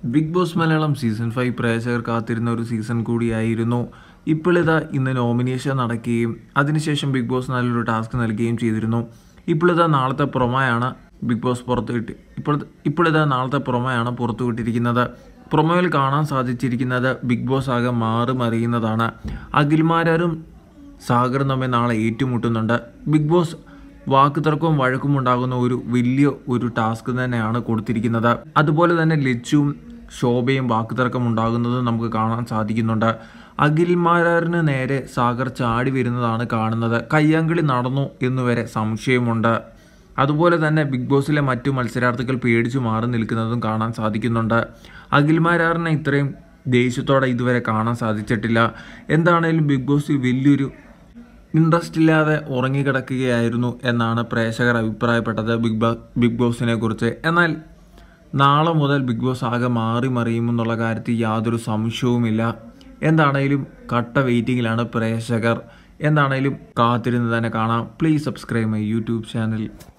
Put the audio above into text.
big Boss Malayalam season five പ്രേക്ഷകർ കാത്തിരുന്ന ഒരു സീസൺ കൂടിയായിരുന്നു ഇപ്പോഴിതാ ഇന്ന് നോമിനേഷൻ നടക്കുകയും അതിനുശേഷം ബിഗ് ബോസ് നല്ലൊരു ടാസ്ക് നൽകുകയും ചെയ്തിരുന്നു ഇപ്പോഴിതാ നാളത്തെ പ്രൊമോയാണ് ബിഗ് ബോസ് പുറത്തു വിട്ട് ഇപ്പോൾ ഇപ്പോഴിതാ നാളത്തെ പ്രൊമോയാണ് പുറത്തു വിട്ടിരിക്കുന്നത് പ്രൊമോയിൽ കാണാൻ സാധിച്ചിരിക്കുന്നത് ബിഗ് ബോസ് ആകെ മാറി മറിയുന്നതാണ് അഖിൽമാരും സാഗറും തമ്മിൽ നാളെ ഏറ്റുമുട്ടുന്നുണ്ട് ബിഗ് ബോസ് വാക്കുതർക്കവും വഴക്കും ഉണ്ടാകുന്ന ഒരു വലിയ ഒരു ടാസ്ക് തന്നെയാണ് കൊടുത്തിരിക്കുന്നത് അതുപോലെ തന്നെ ലച്ചുവും ശോഭയും വാക്കുതർക്കം ഉണ്ടാകുന്നത് നമുക്ക് കാണാൻ സാധിക്കുന്നുണ്ട് അഖിൽമാരാറിന് നേരെ സാഗർ ചാടി വരുന്നതാണ് കാണുന്നത് കയ്യാങ്കളി നടന്നു എന്നുവരെ സംശയമുണ്ട് അതുപോലെ തന്നെ ബിഗ് ബോസിലെ മറ്റു മത്സരാർത്ഥികൾ പേടിച്ചു മാറി നിൽക്കുന്നതും കാണാൻ സാധിക്കുന്നുണ്ട് അഖിൽമാരാറിനെ ഇത്രയും ദേഷ്യത്തോടെ ഇതുവരെ കാണാൻ സാധിച്ചിട്ടില്ല എന്താണേലും ബിഗ് ബോസ് വലിയൊരു ഇൻട്രസ്റ്റ് ഇല്ലാതെ ഉറങ്ങിക്കിടക്കുകയായിരുന്നു എന്നാണ് പ്രേക്ഷകർ അഭിപ്രായപ്പെട്ടത് ബിഗ് ബോ ബിഗ് ബോസിനെ കുറിച്ച് എന്നാൽ നാളെ മുതൽ ബിഗ് ബോസ് ആകെ മാറി മറിയുമെന്നുള്ള കാര്യത്തിൽ യാതൊരു സംശയവുമില്ല എന്താണേലും കട്ട വെയിറ്റിങ്ങിലാണ് പ്രേക്ഷകർ എന്താണേലും കാത്തിരുന്ന് തന്നെ കാണാം please subscribe my YouTube channel